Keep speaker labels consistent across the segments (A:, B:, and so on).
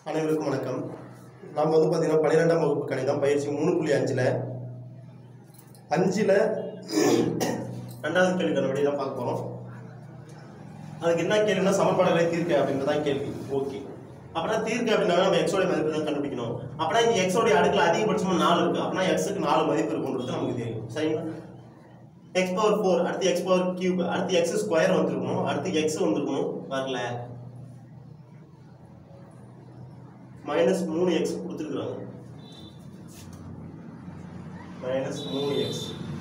A: அனைவருக்கும் வணக்கம் நாம் வந்து பார்த்தீங்கன்னா பன்னிரெண்டாம் வகுப்பு கணிதம் பயிற்சி மூணு புள்ளி அஞ்சில் அஞ்சில் ரெண்டாவது கேள்விக்கான விடையை தான் பார்க்க போகிறோம் அதுக்கு என்ன கேள்வினா சமன்பாடுகளை தீர்க்க அப்படின்றதான் கேள்வி ஓகே அப்படின்னா தீர்க்க அப்படின்னா நம்ம எக்ஸோடைய மதிப்பு தான் கண்டுபிடிக்கணும் அப்படின்னா இந்த எக்ஸோடைய அடுக்கில் அதிகபட்சமாக நாலு இருக்கு அப்படின்னா எக்ஸுக்கு நாலு மதிப்பு இருக்குன்றது நமக்கு தெரியும் சரிங்களா எக்ஸ் பவர் ஃபோர் அடுத்து எக்ஸ் பவர் கியூப் அடுத்து எக்ஸ் ஸ்கொயர் வந்திருக்கணும் அடுத்து எக்ஸ் வந்திருக்கணும் வரல மைனஸ் மூணு எக்ஸ் கொடுத்துருக்குறாங்க மைனஸ் மூணு எக்ஸ்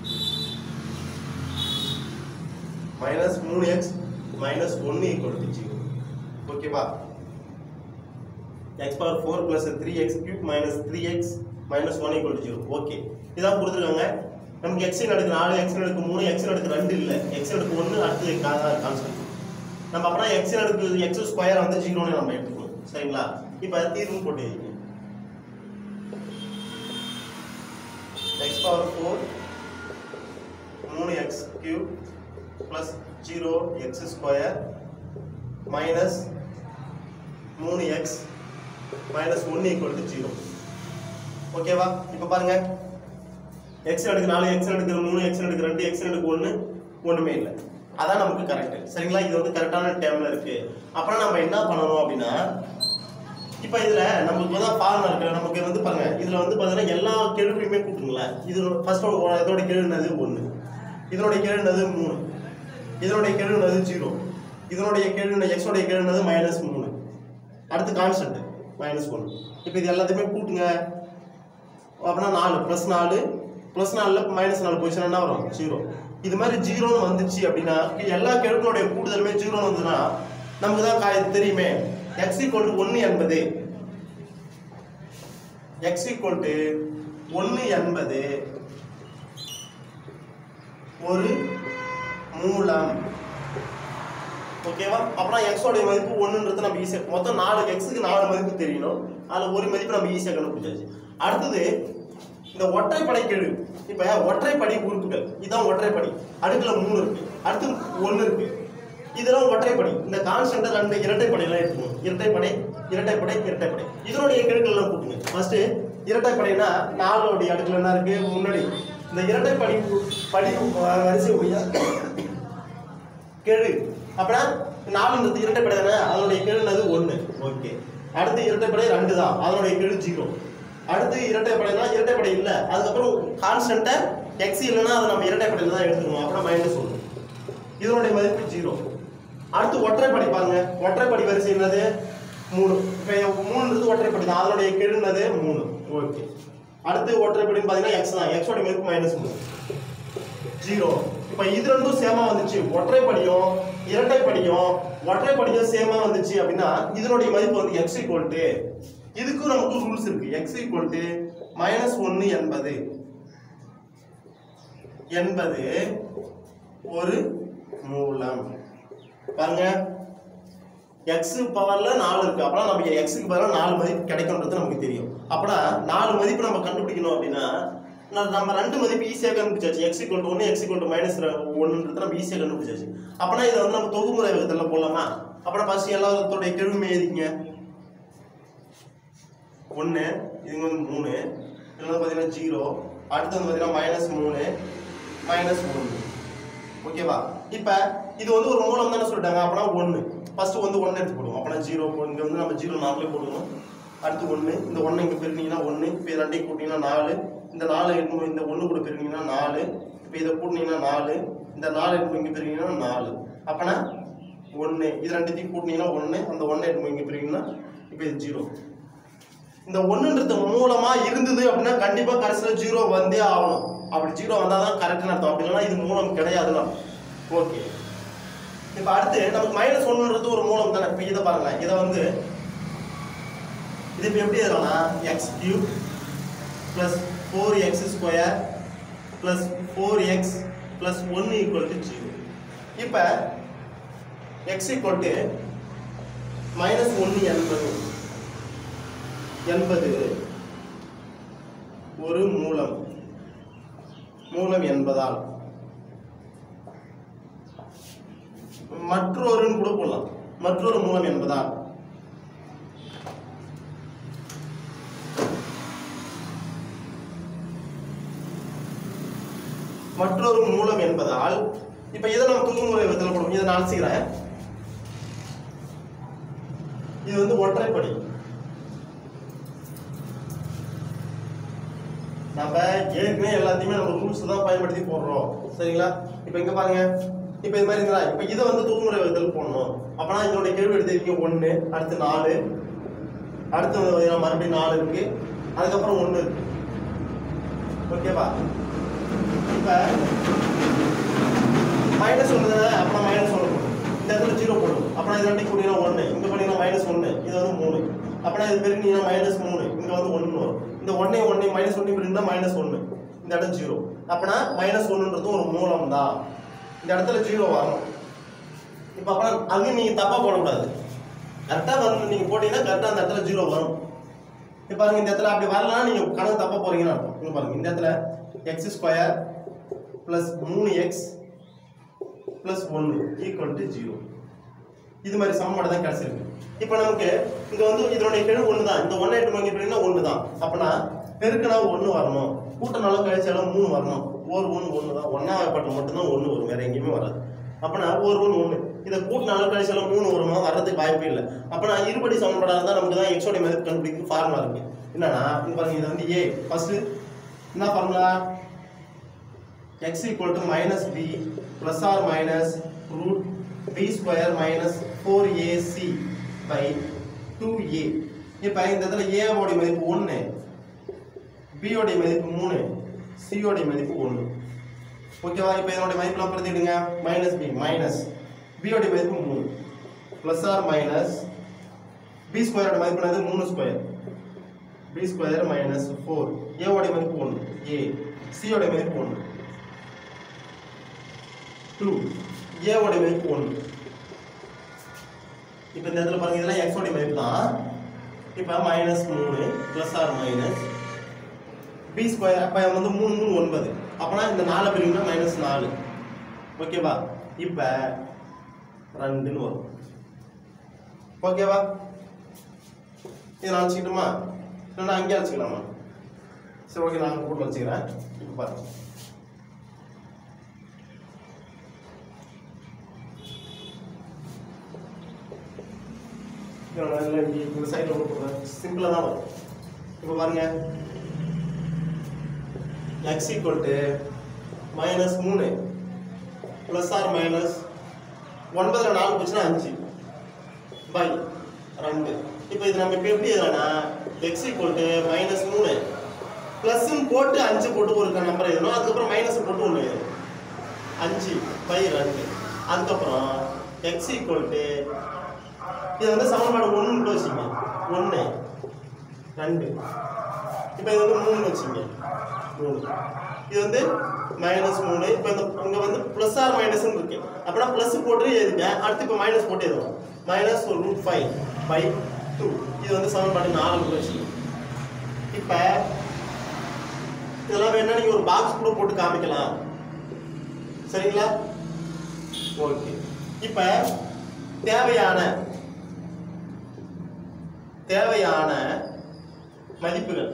A: மைனஸ் மூணு எக்ஸ் மைனஸ் ஒன்று ஈக்குவல் டு ஜீரோ ஓகேவா x power four plus three x cube minus three x minus one equal to zero okay இதான் கொடுத்துருக்காங்க நமக்கு எக்ஸ் எடுக்கு நாலு எக்ஸ் எடுக்கு மூணு எக்ஸ் எடுக்கு ரெண்டு இல்லை எக்ஸ் எடுக்கு ஒன்று அடுத்து கான்ஸ்டன்ட் நம்ம அப்படின்னா எக்ஸ் எடுக்கு எக்ஸ் ஸ்கொயர் வந்து ஜீரோன்னு நம்ம எடுத்துக்கணும் சரிங்களா இப்போ தீர்வு போட்டு வைங்க எக்ஸ் பவர் ஃபோர் மூணு x cube plus zero x square minus மூணு எக்ஸ் மைனஸ் ஒன்று ஈக்குவல் டு ஜீரோ ஓகேவா இப்போ பாருங்க எக்ஸ் எடுக்கு நாலு எக்ஸ் எடுக்கு மூணு எக்ஸ் எடுக்கு ரெண்டு எக்ஸ் எடுக்கு ஒன்று ஒன்றுமே இல்லை அதான் நமக்கு கரெக்ட் சரிங்களா இது வந்து கரெக்டான டைம்ல இருக்கு அப்புறம் நம்ம என்ன பண்ணணும் அப்படின்னா இப்போ இதுல நமக்கு வந்து ஃபார்முலா இருக்கு நமக்கு வந்து பாருங்க இதுல வந்து பாத்தீங்கன்னா எல்லா கேள்வியுமே கூட்டுங்களேன் இது ஃபர்ஸ்ட் இதோட கேள்வினது ஒன்று இதனுடைய கேள்வினது மூணு இதனுடைய கேள்வினது ஜீரோ இதனுடைய கேள்வி எக்ஸோடைய கேள்வினது மைனஸ் மூணு அடுத்து கான்ஸ்டன்ட் மைனஸ் ஒன்று இப்போ இது எல்லாத்தையுமே கூட்டுங்க அப்படின்னா நாலு ப்ளஸ் நாலு ப்ளஸ் நாலில் மைனஸ் நாலு பொசிஷன் என்ன வரும் ஜீரோ இது மாதிரி ஜீரோன்னு வந்துச்சு அப்படின்னா எல்லா கெழுக்களுடைய கூடுதலுமே ஜீரோன்னு வந்ததுன்னா நமக்கு தான் கா- தெரியுமே எக்ஸ் ஈக்குவல் டு ஒன்று என்பது எக்ஸ் ஈக்குவல் டு ஒன்று என்பது ஒரு மூலம் ஓகேவா அப்புறம் எக்ஸோடைய மதிப்பு ஒன்றுன்றது நம்ம ஈஸியாக மொத்தம் நாலு எக்ஸுக்கு நாலு மதிப்பு தெரியணும் அதில் ஒரு மதிப்பு நம்ம ஈஸியாக கண்டுபிடிச்சாச்சு அடுத்தது இந்த ஒற்றைப்படை கெழு இப்போ ஒற்றைப்படை உறுப்புகள் இதுதான் ஒற்றைப்படை அடுக்கில் மூணு இருக்கு அடுத்து ஒன்று இருக்கு இதெல்லாம் ஒற்றைப்படை இந்த கான்ஸ்டன்ட் ரெண்டு இரட்டைப்படையெல்லாம் எடுத்துக்கணும் இரட்டைப்படை இரட்டைப்படை இரட்டைப்படை இதனுடைய கெழுக்கள்லாம் கூட்டுங்க ஃபர்ஸ்ட் இரட்டைப்படைனா நாலுடைய அடுக்கில் என்ன இருக்கு முன்னாடி இந்த இரட்டைப்படி படி வரிசை உடைய கெழு அப்படின்னா நாலுன்றது இரட்டைப்படை தானே அதனுடைய கெழுனது ஒன்று ஓகே அடுத்து இரட்டைப்படை ரெண்டு தான் அதனுடைய கெழு ஜீரோ அடுத்து இரட்டைப்படைனா இரட்டைப்படை இல்லை அதுக்கப்புறம் கான்ஸ்டன்ட்டை எக்ஸ் இல்லைன்னா அதை நம்ம இரட்டைப்படையில் தான் எடுத்துக்கணும் அப்புறம் மைனஸ் ஒன்று இதனுடைய மதிப்பு ஜீரோ அடுத்து ஒற்றைப்படை பாருங்க ஒற்றைப்படை வரிசை என்னது மூணு இப்போ மூணுன்றது ஒற்றைப்படை தான் அதனுடைய கெழுனது மூணு ஓகே அடுத்து ஒற்றைப்படின்னு பார்த்தீங்கன்னா எக்ஸ் தான் எக்ஸோட மதிப்பு மைனஸ் மூணு ஜீரோ இப்போ இது ரெண்டும் சேமா வந்துச்சு ஒற்றைப்படியும் இரட்டைப்படியும் ஒற்றைப்படியும் சேமா வந்துச்சு அப்படின்னா இதனுடைய மதிப்பு வந்து எக்ஸ் ஈக்குவல் டு இதுக்கும் நமக்கு ரூல்ஸ் இருக்கு எக்ஸ் ஈக்குவல் டு மைனஸ் ஒன்று என்பது என்பது ஒரு மூலம் பாருங்க எக்ஸ் பவர்ல நாலு இருக்கு அப்பனா நமக்கு எக்ஸுக்கு பதிலாக நாலு மதிப்பு கிடைக்கும்ன்றது நமக்கு தெரியும் அப்பனா நாலு மதிப்பு நம்ம கண்டுபிடிக்கணும் அப்படின்னா நான் நம்ம ரெண்டு மதிப்பு ஈஸியாக கண்டுபிடிச்சாச்சு எக்ஸ் ஈக்குவல் ஒன்று எக்ஸ் ஈக்குவல் மைனஸ் ஒன்றுன்றது நம்ம ஈஸியாக கண்டுபிடிச்சாச்சு அப்பனா இதை வந்து நம்ம தொகுமுறை விதத்தில் போடலாமா அப்புறம் ஃபர்ஸ்ட் எல்லாத்தோடைய கெழுமை எழுதிங்க ஒன்று இது வந்து மூணு இதில் வந்து பார்த்தீங்கன்னா ஜீரோ அடுத்து வந்து பார்த்தீங்கன்னா மைனஸ் மூணு மைனஸ் ஒன்று ஓகேவா இப்போ இது வந்து ஒரு மூலம் தானே சொல்லிட்டாங்க அப்பனா ஒன்று ஃபர்ஸ்ட் வந்து ஒன்று எடுத்து போடுவோம் அப்பனா ஜீரோ இங்கே வந்து நம்ம ஜீரோ நாலுலேயே போடுவோம் அடுத்து ஒன்று இந்த ஒன்று இங்கே பெருனீங்கன்னா ஒன்று இப்போ இது ரெண்டையும் கூட்டிங்கன்னா நாலு இந்த நாலு எடுக்கும் இந்த ஒன்று கூட பெருனீங்கன்னா நாலு இப்போ இதை கூட்டினீங்கன்னா நாலு இந்த நாலு எடுக்கும் இங்கே பெருனீங்கன்னா நாலு அப்பனா ஒன்று இது ரெண்டுத்தையும் கூட்டினீங்கன்னா ஒன்று அந்த ஒன்றை எடுக்கும் இங்கே பெருனீங்கன்னா இப்போ இது ஜீரோ இந்த ஒண்ணுன்றது மூலமா இருந்தது அப்படின்னா கண்டிப்பா கடைசியில் ஜீரோ வந்தே ஆகணும் அப்படி ஜீரோ வந்தால் தான் கரெக்ட்னு அர்த்தம் அப்படி இல்லைன்னா இது மூலம் கிடையாதுன்னா ஓகே இப்போ அடுத்து நமக்கு மைனஸ் ஒன்றுன்றது ஒரு மூலம் தானே இப்போ இதை பாருங்களேன் இதை வந்து இது இப்போ எப்படி எழுதலாம் x cube plus four x square plus four x plus ஒன்று ஈக்குவல் டு ஜீரோ இப்போ எக்ஸ் ஈக்குவல் டு மைனஸ் ஒன்று என்பது என்பது ஒரு மூலம் மூலம் என்பதால் மற்றொருன்னு கூட போடலாம் மற்றொரு மூலம் என்பதால் மற்றொரு மூலம் என்பதால் இப்ப இதை நம்ம தூங்குமுறை விதத்தில் போடுவோம் இதை நான் அழைச்சிக்கிறேன் இது வந்து ஒற்றைப்படி நம்ம ஏற்கனவே எல்லாத்தையுமே நம்ம ரூல்ஸ் தான் பயன்படுத்தி போடுறோம் சரிங்களா இப்போ இங்க பாருங்க இப்போ இது மாதிரி இருந்தா இப்போ இதை வந்து தூங்குமுறை விதத்தில் போடணும் அப்பனா இதோட கேள்வி எடுத்திருக்கீங்க ஒன்று அடுத்து நாலு அடுத்து வந்து மறுபடியும் நாலு இருக்கு அதுக்கப்புறம் ஒன்று இருக்கு ஓகேவா இப்போ மைனஸ் ஒன்று தானே அப்புறம் மைனஸ் ஒன்று போடும் இந்த இடத்துல ஜீரோ போடும் அப்புறம் இது ரெண்டு கூட்டினா ஒன்று இங்கே பண்ணீங்கன்னா மைனஸ் ஒன்று இது வந்து மூணு அப்புறம் இது பெருக்கினீங்கன்னா மைனஸ் மூணு இங்கே வந்து ஒன்று வரும் இந்த ஒன்னே ஒன்னே மைனஸ் ஒன்று இருந்தால் மைனஸ் ஒன்று இந்த இடம் ஜீரோ அப்பனா மைனஸ் ஒன்றுன்றது ஒரு மூலம் தான் இந்த இடத்துல ஜீரோ வரும் இப்போ அப்புறம் அது நீங்கள் தப்பாக போடக்கூடாது கரெக்டாக வந்து நீங்கள் போட்டீங்கன்னா கரெக்டாக அந்த இடத்துல ஜீரோ வரும் இப்போ பாருங்க இந்த இடத்துல அப்படி வரலன்னா நீங்கள் கணக்கு தப்பாக போறீங்கன்னு அர்த்தம் இங்க பாருங்க இந்த இடத்துல எக்ஸ் ஸ்கொயர் ப்ளஸ் மூணு எக்ஸ் ப்ளஸ் ஒன்று ஈக்குவல் டு ஜீரோ இது மாதிரி சமன்பாடு தான் கிடைச்சிருக்கு இப்போ நமக்கு இங்க வந்து இதனுடைய கெழு ஒன்று தான் இந்த ஒன்றை எட்டு மணி அப்படின்னா ஒன்று தான் அப்பனா பெருக்கினா ஒன்று வரணும் கூட்டினாலும் கழிச்சாலும் மூணு வரணும் ஒரு ஒன்று ஒன்று தான் ஒன்றாவப்பட்ட மட்டும்தான் ஒன்று வரும் வேற எங்கேயுமே வராது அப்பனா ஒரு ஒன்று ஒன்று இதை கூட்டினாலும் கழிச்சாலும் மூணு வருமா வர்றதுக்கு வாய்ப்பே இல்லை அப்பனா இருபடி சமன்பாடாக இருந்தால் நமக்கு தான் எக்ஸோட மதிப்பு கண்டுபிடிக்க ஃபார்முலா இருக்கு என்னன்னா இங்க பாருங்க இது வந்து ஏ ஃபர்ஸ்ட் என்ன formula x equal to minus b plus or minus root b square minus 4ac by 2a இப்போ இந்த இடத்துல a உடைய மதிப்பு 1 b உடைய மதிப்பு 3 c உடைய மதிப்பு 1 ஓகேவா இப்போ இதனுடைய மதிப்புலாம் பிரதிடுங்க மைனஸ் பி மைனஸ் b உடைய மதிப்பு 3 பிளஸ் ஆர் மைனஸ் b ஸ்கொயரோட மதிப்பு என்னது 3 square b square minus 4 a உடைய மதிப்பு 1 a c உடைய மதிப்பு 1 டூ ஏவோட மதிப்பு ஒன்று இப்போ இந்த இடத்துல பாருங்க இதெல்லாம் எக்ஸோட மதிப்பு தான் இப்போ மைனஸ் மூணு plus or minus b square அப்போ வந்து மூணு மூணு ஒன்பது அப்போனா இந்த நாலு பிரிவுனா மைனஸ் நாலு ஓகேவா இப்போ ரெண்டுன்னு வரும் ஓகேவா இதை நான் அழைச்சிக்கிட்டுமா இல்லைன்னா அங்கேயே அழைச்சிக்கலாமா சரி ஓகே நான் போட்டு வச்சுக்கிறேன் இப்போ பாருங்க இதோட இதுல இங்க இந்த சைடில் ஒன்று போடுறேன் சிம்பிளாக தான் வரும் இப்போ பாருங்க எக்ஸ் ஈக்குவல் டு மைனஸ் மூணு ப்ளஸ் ஆர் மைனஸ் ஒன்பதில் நாலு போச்சுன்னா அஞ்சு பை ரெண்டு இப்போ இது நம்ம இப்போ எப்படி எழுதலாம்னா எக்ஸ் ஈக்குவல் டு மைனஸ் மூணு ப்ளஸ்ன்னு போட்டு அஞ்சு போட்டு ஒரு நம்பர் எழுதணும் அதுக்கப்புறம் மைனஸ் போட்டு ஒன்று எழுதணும் அஞ்சு பை ரெண்டு அதுக்கப்புறம் எக்ஸ் ஈக்குவல் டு இது வந்து சமன்பாடு ஒன்று வச்சுங்க ஒன்று ரெண்டு இப்போ இது வந்து மூணு வச்சுங்க மூணு இது வந்து மைனஸ் மூணு இப்போ இந்த இங்கே வந்து ப்ளஸ் ஆர் மைனஸ்னு இருக்கு அப்படின்னா ப்ளஸ் போட்டு எழுதுங்க அடுத்து இப்போ மைனஸ் போட்டு எழுதுவோம் minus root five by two இது வந்து சமன்பாடு நாலு வச்சுங்க இப்போ இதெல்லாம் வேணா நீங்கள் ஒரு பாக்ஸ் கூட போட்டு காமிக்கலாம் சரிங்களா ஓகே இப்போ தேவையான தேவையான மதிப்புகள்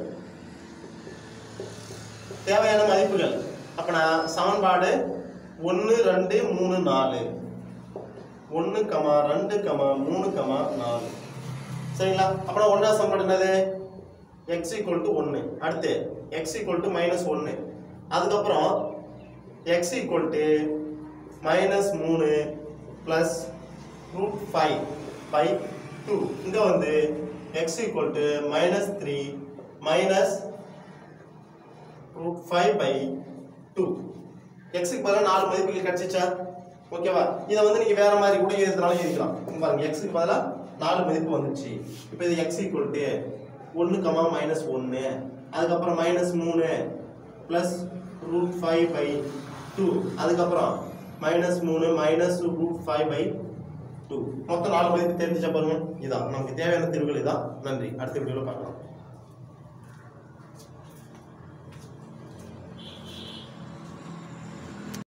A: தேவையான மதிப்புகள் அப்ப நான் சமன்பாடு ஒன்று ரெண்டு மூணு நாலு ஒன்று கமா ரெண்டு கமா மூணு கமா நாலு சரிங்களா அப்புறம் ஒன்றா சமன்பாடு என்னது எக்ஸ் ஈக்குவல் டு ஒன்று அடுத்து எக்ஸ் ஈக்குவல் டு மைனஸ் ஒன்று அதுக்கப்புறம் எக்ஸ் ஈக்குவல் டு மைனஸ் மூணு plus root five by two இங்கே வந்து x equal to minus three minus root five by two எக்ஸுக்கு பதிலாக நாலு மதிப்புகள் கிடச்சிச்சா ஓகேவா இதை வந்து நீங்கள் வேற மாதிரி கூட எழுதுனாலும் எழுதிக்கலாம் இங்க பாருங்க எக்ஸுக்கு பதிலாக நாலு மதிப்பு வந்துச்சு இப்போ இது எக்ஸ் ஈக்குவல் டு ஒன்று கமா மைனஸ் ஒன்று அதுக்கப்புறம் மைனஸ் மூணு plus root five by two அதுக்கப்புறம் மைனஸ் மூணு minus root five by two மொத்தம் நாலு மதிப்பு தெரிஞ்சுச்சா பாருங்க இதான் நமக்கு தேவையான தீர்வுகள் இதான் நன்றி அடுத்த வீடியோவில் பார்க்கலாம்